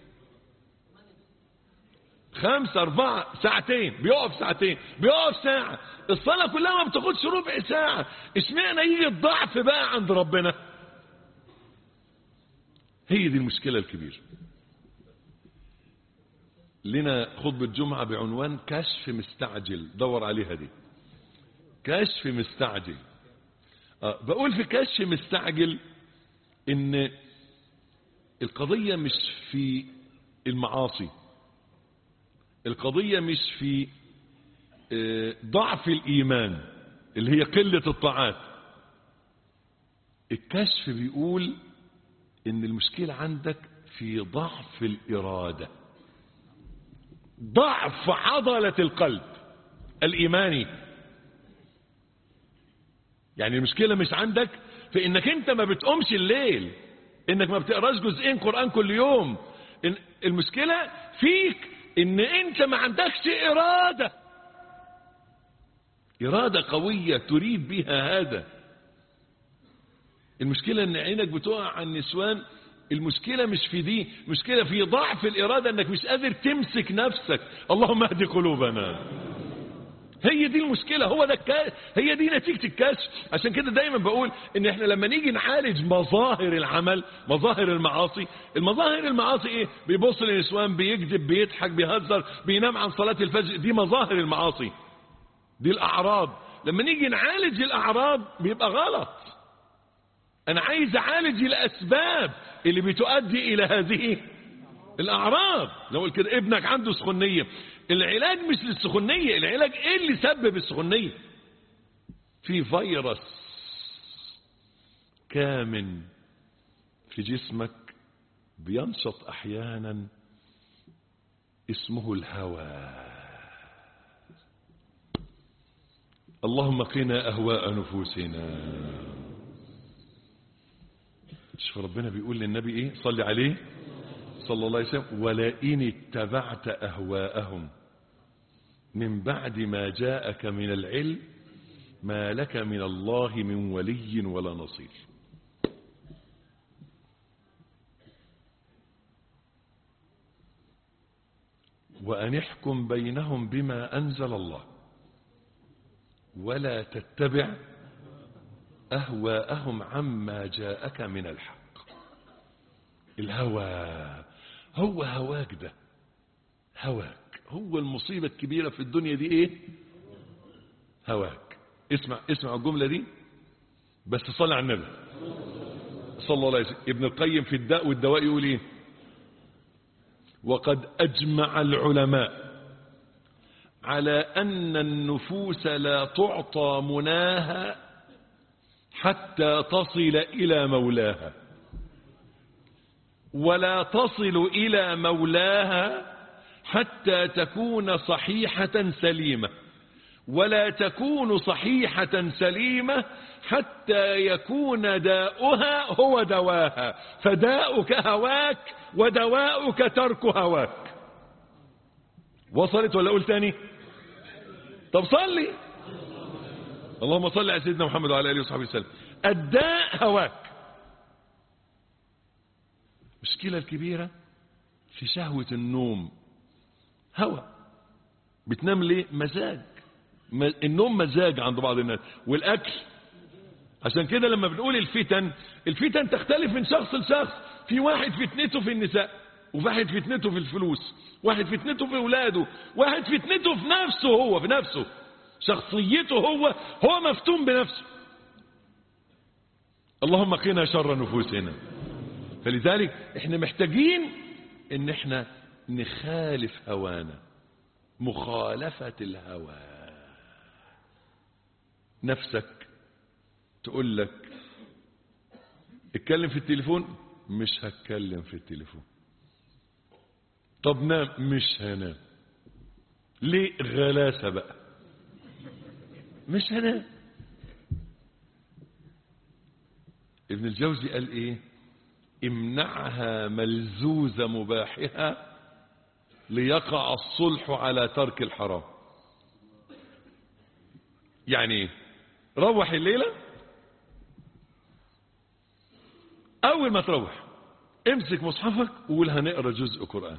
[SPEAKER 2] خمسة أربعة ساعتين بيقف ساعتين بيقف ساعة الصلاة كلها ما بتاخدش ربع ساعة اشمعنى يجي الضعف بقى عند ربنا هي دي المشكلة الكبيرة لنا خطبة جمعة بعنوان كشف مستعجل دور عليها دي كشف مستعجل آه بقول في كشف مستعجل ان القضية مش في المعاصي القضية مش في آه، ضعف الإيمان اللي هي قلة الطاعات الكشف بيقول إن المشكلة عندك في ضعف الإرادة ضعف عضلة القلب الإيماني يعني المشكلة مش عندك في إنك أنت ما بتقومش الليل إنك ما بتقراش جزئين قرآن كل يوم إن المشكلة فيك إن أنت ما عندكش إرادة إرادة قوية تريد بها هذا المشكلة ان عينك بتقع على النسوان المشكلة مش في دي مشكلة في ضعف الإرادة انك مش قادر تمسك نفسك اللهم اهد قلوبنا هي دي المشكلة هو ده الكا... هي دي نتيجة الكشف عشان كده دايما بقول ان احنا لما نيجي نعالج مظاهر العمل مظاهر المعاصي المظاهر المعاصي ايه بيبص للنسوان بيكذب بيضحك بيهزر بينام عن صلاة الفجر دي مظاهر المعاصي دي الأعراض لما نيجي نعالج الأعراض بيبقى غلط أنا عايز أعالج الأسباب اللي بتؤدي إلى هذه الأعراض لو قلت كده ابنك عنده سخونية العلاج مش للسخونية العلاج إيه اللي سبب السخونية في فيروس كامن في جسمك بينشط أحيانا اسمه الهوى اللهم قنا أهواء نفوسنا شوف ربنا بيقول للنبي ايه صلي عليه صلى الله عليه وسلم ولئن اتبعت أهواءهم من بعد ما جاءك من العلم ما لك من الله من ولي ولا نصير وأن احكم بينهم بما أنزل الله ولا تتبع أهواءهم عما جاءك من الحق الهوى هو هواك ده هواك هو المصيبة الكبيرة في الدنيا دي ايه هواك اسمع اسمع الجملة دي بس صلى على النبي صلى الله عليه وسلم ابن القيم في الداء والدواء يقول ايه وقد أجمع العلماء على أن النفوس لا تعطى مناها حتى تصل إلى مولاها ولا تصل إلى مولاها حتى تكون صحيحة سليمة ولا تكون صحيحة سليمة حتى يكون داؤها هو دواها فداؤك هواك ودواؤك ترك هواك وصلت ولا أقول تاني طب صلي اللهم صل على سيدنا محمد وعلى آله وصحبه وسلم الداء هواك المشكلة الكبيرة في شهوة النوم هوى بتنام ليه مزاج النوم مزاج عند بعض الناس والأكل عشان كده لما بنقول الفتن الفتن تختلف من شخص لشخص في واحد فتنته في النساء وواحد فتنته في الفلوس واحد فتنته في اولاده واحد فتنته في نفسه هو في نفسه شخصيته هو هو مفتون بنفسه اللهم قنا شر نفوسنا فلذلك احنا محتاجين ان احنا نخالف هوانا مخالفة الهوى نفسك تقول لك اتكلم في التليفون مش هتكلم في التليفون طب نام مش هنام ليه غلاسة بقى مش هنام ابن الجوزي قال ايه امنعها ملزوز مباحها ليقع الصلح على ترك الحرام يعني ايه روح الليلة اول ما تروح امسك مصحفك وقول هنقرا جزء قرآن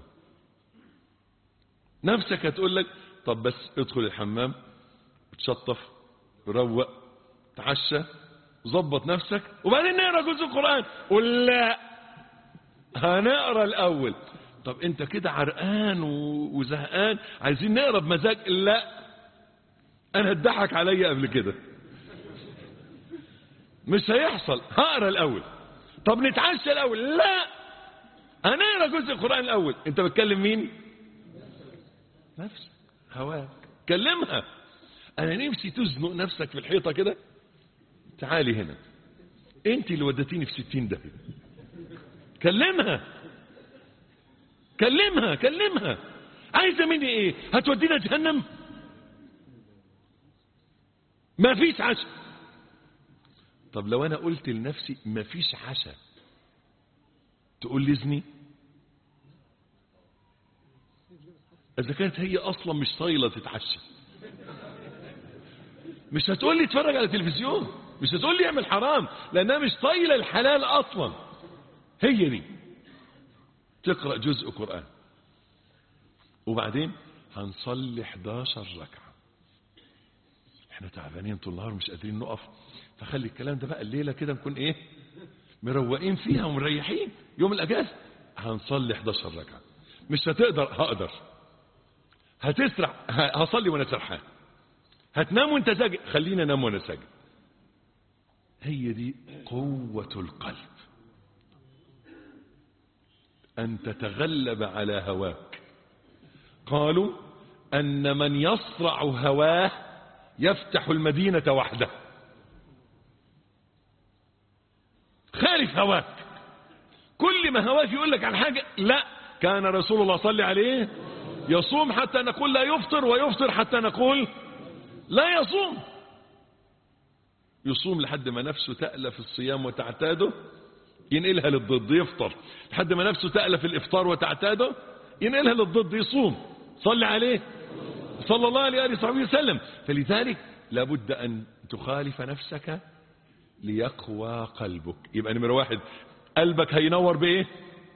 [SPEAKER 2] نفسك هتقول لك طب بس ادخل الحمام تشطف روق تعشى ظبط نفسك وبعدين نقرا جزء القرآن قول لا هنقرا الاول طب انت كده عرقان وزهقان عايزين نقرا بمزاج لا انا اتضحك عليا قبل كده مش هيحصل هقرا الاول طب نتعشى الاول لا هنقرا جزء القرآن الاول انت بتكلم مين نفسك هواك كلمها انا نفسي تزنق نفسك في الحيطة كده تعالي هنا انت اللي ودتيني في ستين ده كلمها كلمها كلمها عايزة مني ايه هتودينا جهنم ما فيش عشاء طب لو انا قلت لنفسي ما فيش عشاء تقول لي اذني اذا كانت هي اصلا مش طايله تتعشى مش هتقول لي اتفرج على التلفزيون مش هتقول لي اعمل حرام لانها مش طايله الحلال اصلا هي دي تقرا جزء قران وبعدين هنصلي 11 ركعه احنا تعبانين طول النهار مش قادرين نقف فخلي الكلام ده بقى الليله كده نكون ايه مروقين فيها ومريحين يوم الاجازه هنصلي 11 ركعه مش هتقدر هقدر هتسرع هصلي وانا سرحان هتنام وانت ساجد خلينا انام وانا ساجد هي دي قوة القلب أن تتغلب على هواك قالوا أن من يصرع هواه يفتح المدينة وحده خالف هواك كل ما هواك يقول لك عن حاجة لا كان رسول الله صلى عليه يصوم حتى نقول لا يفطر ويفطر حتى نقول لا يصوم يصوم لحد ما نفسه تألف الصيام وتعتاده ينقلها للضد يفطر لحد ما نفسه تألف الإفطار وتعتاده ينقلها للضد يصوم صلي عليه صلى الله عليه وصحبه وسلم فلذلك لابد أن تخالف نفسك ليقوى قلبك يبقى نمرة واحد قلبك هينور بإيه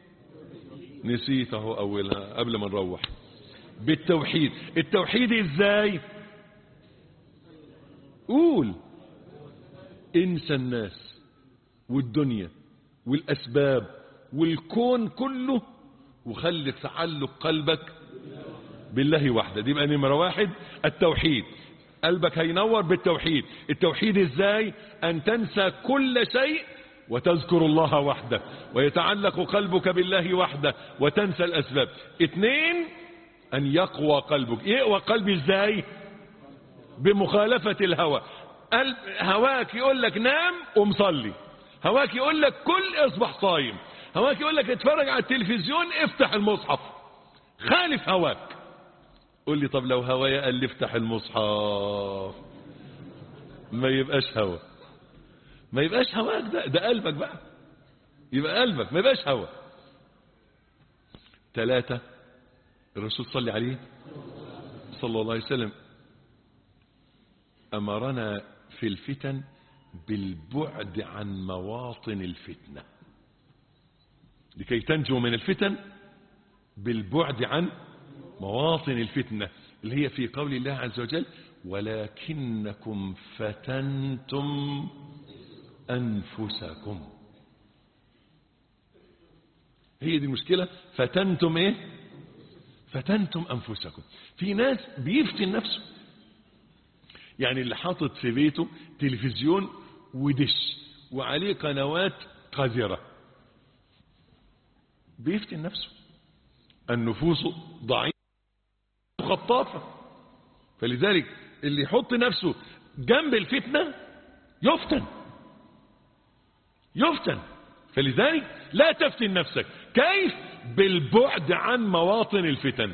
[SPEAKER 2] نسيته أولها قبل ما نروح بالتوحيد التوحيد ازاي قول انسى الناس والدنيا والأسباب والكون كله وخلي تعلق قلبك بالله وحده دي بقى نمرة واحد التوحيد قلبك هينور بالتوحيد التوحيد ازاي ان تنسى كل شيء وتذكر الله وحده ويتعلق قلبك بالله وحده وتنسى الاسباب اتنين ان يقوى قلبك يقوى قلبي ازاي بمخالفة الهوى قلب هواك يقول لك نام ومصلي هواك يقول لك كل اصبح صايم هواك يقول لك اتفرج على التلفزيون افتح المصحف خالف هواك قول لي طب لو هوايا قال لي افتح المصحف ما يبقاش هوا ما يبقاش هواك ده ده قلبك بقى يبقى قلبك ما يبقاش هوا ثلاثة الرسول صلى عليه صلى الله عليه وسلم أمرنا في الفتن بالبعد عن مواطن الفتنة لكي تنجو من الفتن بالبعد عن مواطن الفتنة اللي هي في قول الله عز وجل ولكنكم فتنتم أنفسكم هي دي المشكلة فتنتم ايه فتنتم أنفسكم في ناس بيفتن نفسه يعني اللي حاطط في بيته تلفزيون ودش وعليه قنوات قذرة بيفتن نفسه النفوس ضعيفة خطافة فلذلك اللي يحط نفسه جنب الفتنة يفتن يفتن فلذلك لا تفتن نفسك كيف بالبعد عن مواطن الفتن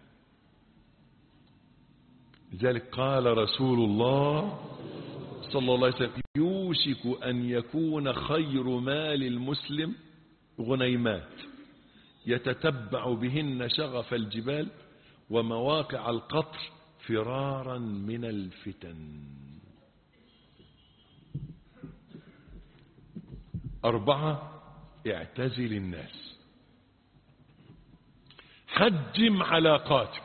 [SPEAKER 2] لذلك قال رسول الله صلى الله عليه وسلم يوشك أن يكون خير مال المسلم غنيمات يتتبع بهن شغف الجبال ومواقع القطر فرارا من الفتن أربعة اعتزل الناس حجم علاقاتك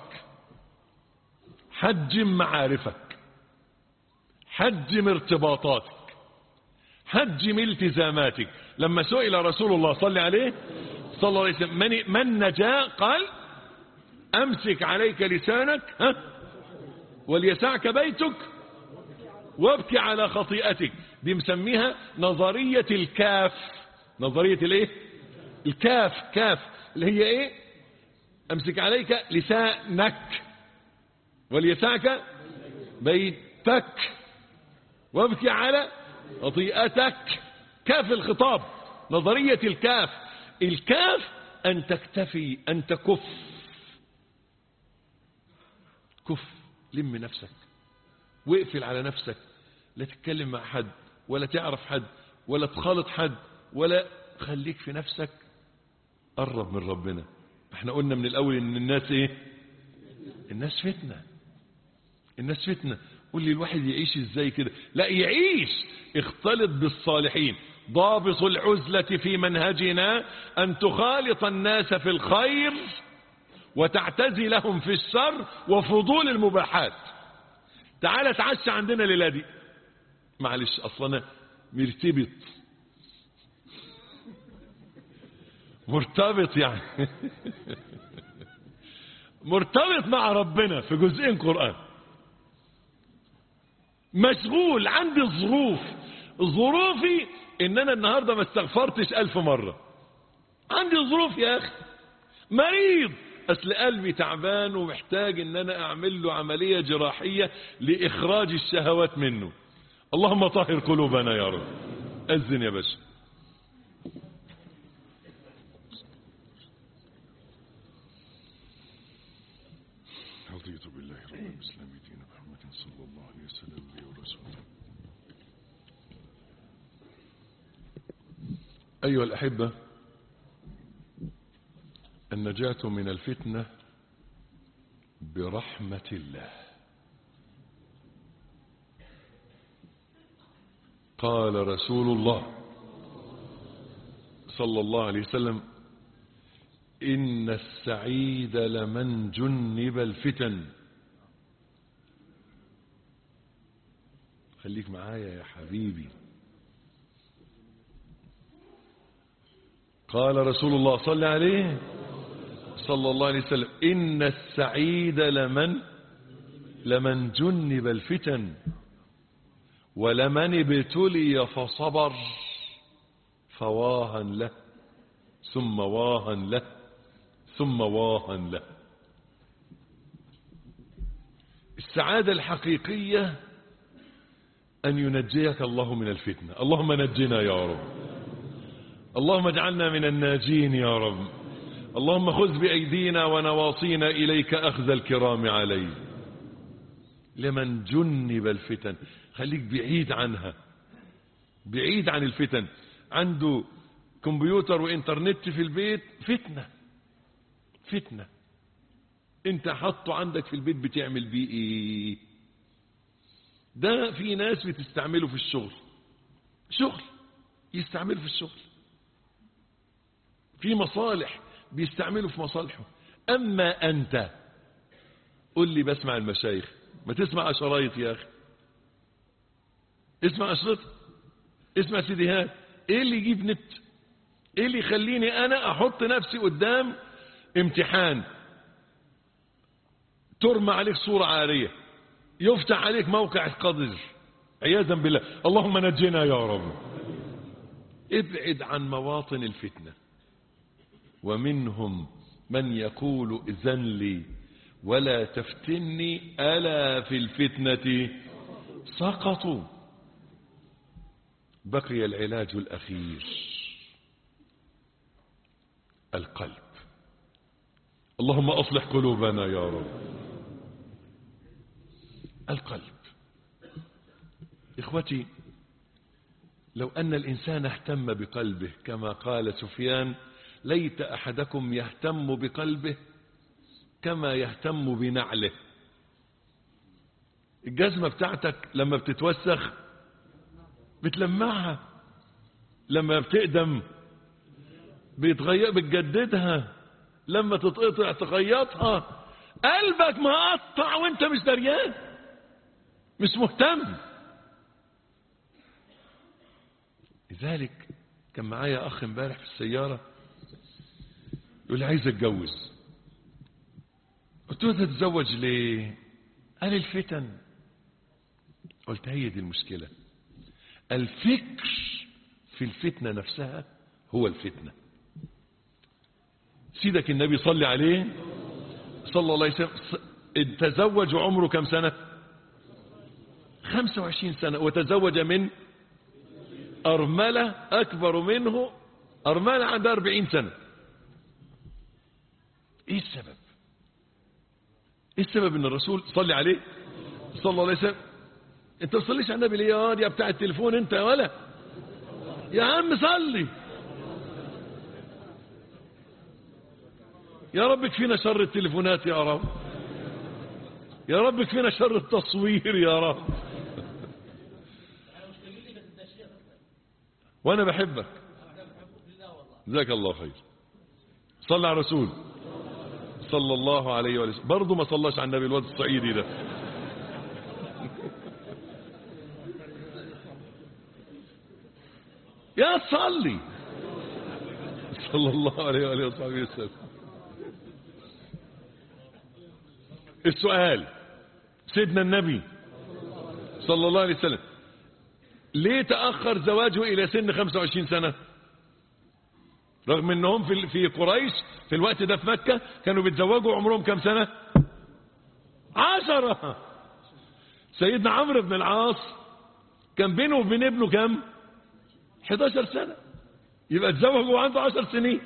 [SPEAKER 2] حجم معارفك حجم ارتباطاتك حجم التزاماتك لما سئل رسول الله صلى عليه صلى الله عليه وسلم من, من نجا قال امسك عليك لسانك ها وليسعك بيتك وابكي على خطيئتك دي مسميها نظرية الكاف نظرية الايه الكاف كاف اللي هي ايه امسك عليك لسانك وليسعك بيتك وابكي على خطيئتك كاف الخطاب نظرية الكاف الكاف أن تكتفي أن تكف كف لم نفسك واقفل على نفسك لا تتكلم مع حد ولا تعرف حد ولا تخالط حد ولا خليك في نفسك قرب من ربنا احنا قلنا من الأول ان الناس ايه الناس فتنة الناس فتنة قول لي الواحد يعيش ازاي كده لا يعيش اختلط بالصالحين ضابط العزلة في منهجنا أن تخالط الناس في الخير وتعتزلهم في الشر وفضول المباحات تعال تعشى عندنا ليلة دي معلش أصلا مرتبط مرتبط يعني مرتبط مع ربنا في جزئين قرآن مشغول عندي ظروف ظروفي ان انا النهاردة ما استغفرتش الف مرة عندي ظروف يا اخي مريض اصل قلبي تعبان ومحتاج ان انا اعمل له عملية جراحية لاخراج الشهوات منه اللهم طهر قلوبنا يا رب اذن يا باشا
[SPEAKER 1] رضيت بالله رب الإسلام دين محمد صلى الله عليه وسلم لي ورسوله
[SPEAKER 2] أيها الأحبة النجاة من الفتنة برحمة الله قال رسول الله صلى الله عليه وسلم إن السعيد لمن جنب الفتن خليك معايا يا حبيبي قال رسول الله صلى عليه صلى الله عليه وسلم إن السعيد لمن لمن جنب الفتن ولمن ابتلي فصبر فواها له ثم واها له ثم واها له السعادة الحقيقية أن ينجيك الله من الفتنة اللهم نجنا يا رب اللهم اجعلنا من الناجين يا رب اللهم خذ بأيدينا ونواصينا إليك أخذ الكرام عليه لمن جنب الفتن خليك بعيد عنها بعيد عن الفتن عنده كمبيوتر وانترنت في البيت فتنة فتنة انت حطه عندك في البيت بتعمل بيه ايه ده في ناس بتستعمله في الشغل شغل يستعمله في الشغل في مصالح بيستعمله في مصالحه اما انت قل لي بسمع المشايخ ما تسمع شرايط يا اخي اسمع اشرطه اسمع سيديهات ايه اللي يجيب نت ايه اللي يخليني انا احط نفسي قدام امتحان ترمى عليك صورة عارية يفتح عليك موقع قذر عياذا بالله اللهم نجنا يا رب ابعد عن مواطن الفتنة ومنهم من يقول اذن لي ولا تفتني ألا في الفتنة سقطوا بقي العلاج الأخير القلب اللهم أصلح قلوبنا يا رب القلب إخوتي لو أن الإنسان اهتم بقلبه كما قال سفيان ليت أحدكم يهتم بقلبه كما يهتم بنعله الجزمة بتاعتك لما بتتوسخ بتلمعها لما بتقدم بيتغير بتجددها لما تتقطع تخيطها قلبك مقطع وانت مش دريان مش مهتم لذلك كان معايا اخ امبارح في السيارة يقول لي عايز اتجوز قلت له تتزوج ليه قال الفتن قلت هي دي المشكلة الفكر في الفتنة نفسها هو الفتنة سيدك النبي صلى عليه صلى الله عليه وسلم تزوج عمره كم سنة 25 سنة وتزوج من أرملة أكبر منه أرملة عندها 40 سنة إيه السبب إيه السبب إن الرسول صلى عليه صلى الله عليه وسلم أنت تصليش على النبي ليه يا يا بتاع التليفون أنت يا ولا يا عم صلي يا رب كفينا شر التليفونات يا رب يا رب كفينا شر التصوير يا رب وانا بحبك جزاك الله خير صلى على الرسول صلى الله عليه وسلم برضه ما صلاش على النبي الواد الصعيدي ده يا صلي صلى الله عليه وآله وصحبه وسلم السؤال سيدنا النبي صلى الله عليه وسلم ليه تأخر زواجه إلى سن 25 سنة رغم أنهم في في قريش في الوقت ده في مكة كانوا بيتزوجوا عمرهم كم سنة عشرة سيدنا عمرو بن العاص كان بينه وبين ابنه كم 11 سنة يبقى اتزوج وعنده 10 سنين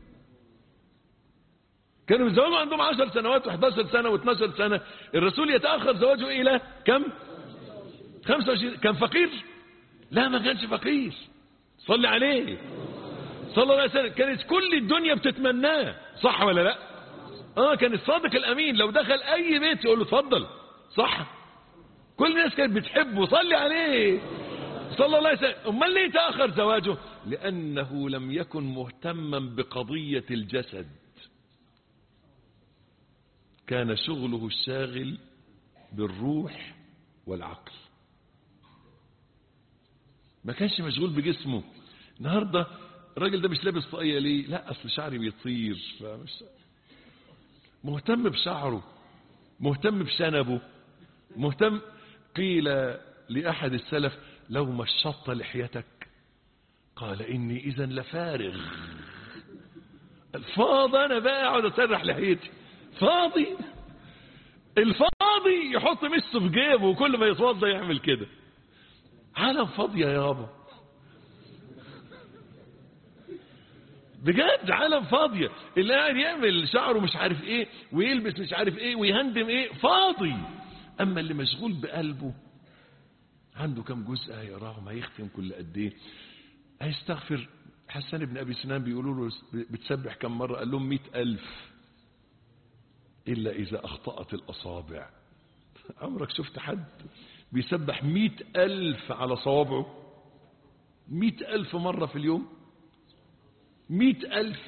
[SPEAKER 2] كانوا بيتزوجوا عندهم 10 سنوات و11 سنة و12 سنة الرسول يتأخر زواجه إلى كم 25 كان فقير لا ما كانش فقير صلي عليه صلى الله عليه وسلم كانت كل الدنيا بتتمناه صح ولا لا اه كان الصادق الامين لو دخل اي بيت يقول له اتفضل صح كل الناس كانت بتحبه صلي عليه صلى الله عليه وسلم امال ليه تاخر زواجه لانه لم يكن مهتما بقضيه الجسد كان شغله الشاغل بالروح والعقل ما كانش مشغول بجسمه النهاردة الراجل ده مش لابس طاقية ليه لا اصل شعري بيطير فمش مهتم بشعره مهتم بشنبه مهتم قيل لأحد السلف لو مشطت لحيتك قال إني إذا لفارغ فاض أنا بقى أقعد أسرح لحيتي فاضي الفاضي يحط مسه في جيبه وكل ما يتوضى يعمل كده عالم فاضية يابا بجد عالم فاضية اللي قاعد يعمل شعره مش عارف ايه ويلبس مش عارف ايه ويهندم ايه فاضي اما اللي مشغول بقلبه عنده كم جزء هيقراهم هيختم كل قد ايه هيستغفر حسان بن ابي سنان بيقولوا له بتسبح كم مرة قال لهم مئة الف الا اذا اخطأت الاصابع عمرك شفت حد بيسبح مئة الف على صوابعه مئة الف مرة في اليوم مئة ألف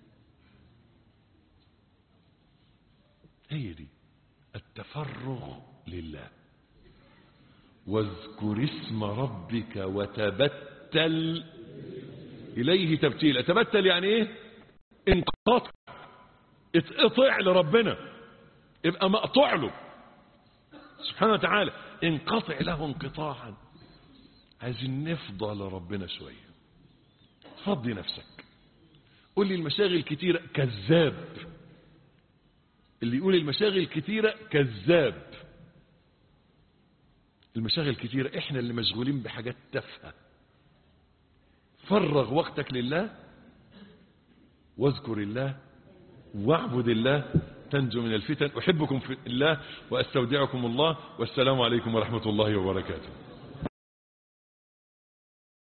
[SPEAKER 2] هي دي التفرغ لله واذكر اسم ربك وتبتل إليه تبتيل تبتل يعني ايه انقطع اتقطع لربنا يبقى مقطوع له سبحانه وتعالى انقطع له انقطاعا عايزين نفضى لربنا شوية فضي نفسك قول لي المشاغل كتيرة كذاب اللي يقول المشاغل كتيرة كذاب المشاغل كتيرة احنا اللي مشغولين بحاجات تافهة فرغ وقتك لله واذكر الله واعبد الله تنجو من الفتن أحبكم في الله وأستودعكم الله والسلام عليكم ورحمة الله وبركاته